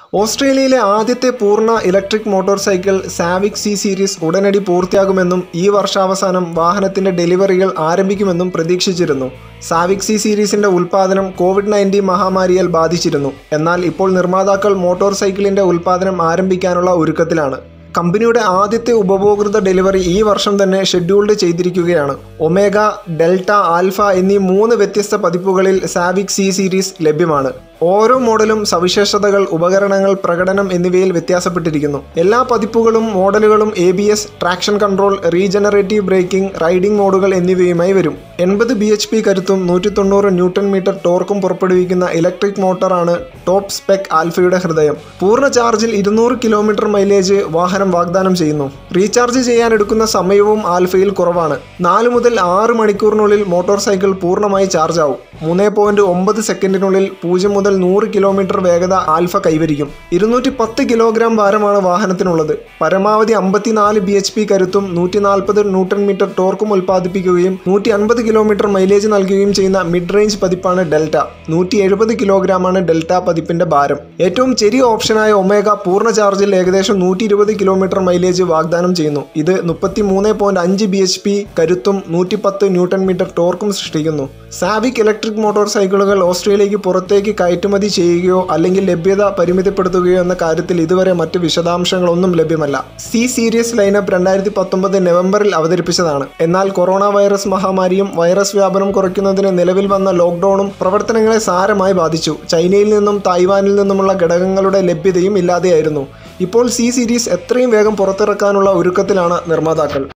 ഓസ്ട്രേലിയയിലെ ആദ്യത്തെ പൂർണ്ണ electric motorcycle Savic C series ഉടനടി പൂർത്തിയാകുമെന്നും ഈ വർഷാവസാനം വാഹനത്തിന്റെ ഡെലിവറികൾ ആരംഭിക്കുമെന്നും പ്രതീക്ഷിച്ചിരുന്നു സാവിക് സി സീരീസിന്റെ ഉൽപ്പാദനം കോവിഡ് നയൻറ്റീൻ മഹാമാരിയാൽ ബാധിച്ചിരുന്നു എന്നാൽ ഇപ്പോൾ നിർമ്മാതാക്കൾ മോട്ടോർ സൈക്കിളിന്റെ ഉൽപ്പാദനം ആരംഭിക്കാനുള്ള ഒരുക്കത്തിലാണ് കമ്പനിയുടെ ആദ്യത്തെ ഉപഭോക്തൃ ഡെലിവറി ഈ വർഷം തന്നെ ഷെഡ്യൂൾഡ് ചെയ്തിരിക്കുകയാണ് ഒമേഗ ഡെൽറ്റ ആൽഫ എന്നീ മൂന്ന് വ്യത്യസ്ത പതിപ്പുകളിൽ സാവിക് സി സീരീസ് ലഭ്യമാണ് ഓരോ മോഡലും സവിശേഷതകൾ ഉപകരണങ്ങൾ പ്രകടനം എന്നിവയിൽ വ്യത്യാസപ്പെട്ടിരിക്കുന്നു എല്ലാ പതിപ്പുകളും മോഡലുകളും A B S traction control regenerative braking riding മോഡുകൾ എന്നിവയുമായി വരും എൺപത് ബി എച്ച് പി കരുത്തും നൂറ്റി തൊണ്ണൂറ് ന്യൂട്ടൺ മീറ്റർ ടോർക്കും പുറപ്പെടുവിക്കുന്ന ഇലക്ട്രിക് മോട്ടറാണ് ടോപ്പ് സ്പെക് ആൽഫയുടെ ഹൃദയം പൂർണ്ണ ചാർജിൽ ഇരുന്നൂറ് കിലോമീറ്റർ മൈലേജ് വാഹനം വാഗ്ദാനം ചെയ്യുന്നു റീചാർജ് ചെയ്യാൻ എടുക്കുന്ന സമയവും ആൽഫയിൽ കുറവാണ് നാല് മുതൽ ആറ് മണിക്കൂറിനുള്ളിൽ മോട്ടോർ സൈക്കിൾ പൂർണ്ണമായി ചാർജ് ആവും മൂന്ന് പോയിന്റ് ഒമ്പത് സെക്കൻഡിനുള്ളിൽ പൂജ്യം മുതൽ നൂറ് കിലോമീറ്റർ വേഗത ആൽഫ കൈവരിക്കും ഇരുന്നൂറ്റി പത്ത് കിലോഗ്രാം ഭാരമാണ് വാഹനത്തിനുള്ളത് പരമാവധി അമ്പത്തിനാല് ബി എച്ച് പി കരുത്തും നൂറ്റി നാൽപ്പത് ന്യൂട്ടൺ മീറ്റർ ടോർക്കും ഉൽപ്പാദിപ്പിക്കുകയും നൂറ്റി അൻപത് കിലോമീറ്റർ മൈലേജ് നൽകുകയും ചെയ്യുന്ന മിഡ് റേഞ്ച് പതിപ്പാണ് ഡെൽറ്റ നൂറ്റി എഴുപത് കിലോഗ്രാമാണ് ഡെൽറ്റ പതിപ്പിന്റെ ഭാരം ഏറ്റവും ചെറിയ ഓപ്ഷനായ ഒമേഗ പൂർണ്ണ ചാർജിൽ ഏകദേശം നൂറ്റി ഇരുപത് കിലോമീറ്റർ മൈലേജ് വാഗ്ദാനം ചെയ്യുന്നു ഇത് മുപ്പത്തി മൂന്ന് പോയിന്റ് അഞ്ച് ബി എച്ച് പി കരുത്തും നൂറ്റി പത്ത് ന്യൂട്ടൺ മീറ്റർ ടോർക്കും സൃഷ്ടിക്കുന്നു സാവിക് ഇലക്ട്രിക് മോട്ടോർ സൈക്കിളുകൾ ഓസ്ട്രേലിയക്ക് പുറത്തേക്ക് കയറ്റുമതി ചെയ്യുകയോ അല്ലെങ്കിൽ ലഭ്യത പരിമിതപ്പെടുത്തുകയോ എന്ന കാര്യത്തിൽ ഇതുവരെ മറ്റ് വിശദാംശങ്ങളൊന്നും ലഭ്യമല്ല സി സീരീസ് ലൈനപ്പ് രണ്ടായിരത്തി പത്തൊമ്പത് നവംബറിൽ അവതരിപ്പിച്ചതാണ് എന്നാൽ കൊറോണ വൈറസ് മഹാമാരിയും വൈറസ് വ്യാപനം കുറയ്ക്കുന്നതിന് നിലവിൽ വന്ന ലോക്ക്ഡൌണും പ്രവർത്തനങ്ങളെ സാരമായി ബാധിച്ചു ചൈനയിൽ നിന്നും തായ്വാനിൽ നിന്നുമുള്ള ഘടകങ്ങളുടെ ലഭ്യതയും ഇല്ലാതെയായിരുന്നു ഇപ്പോൾ സി സീരീസ് എത്രയും വേഗം പുറത്തിറക്കാനുള്ള ഒരുക്കത്തിലാണ് നിർമ്മാതാക്കൾ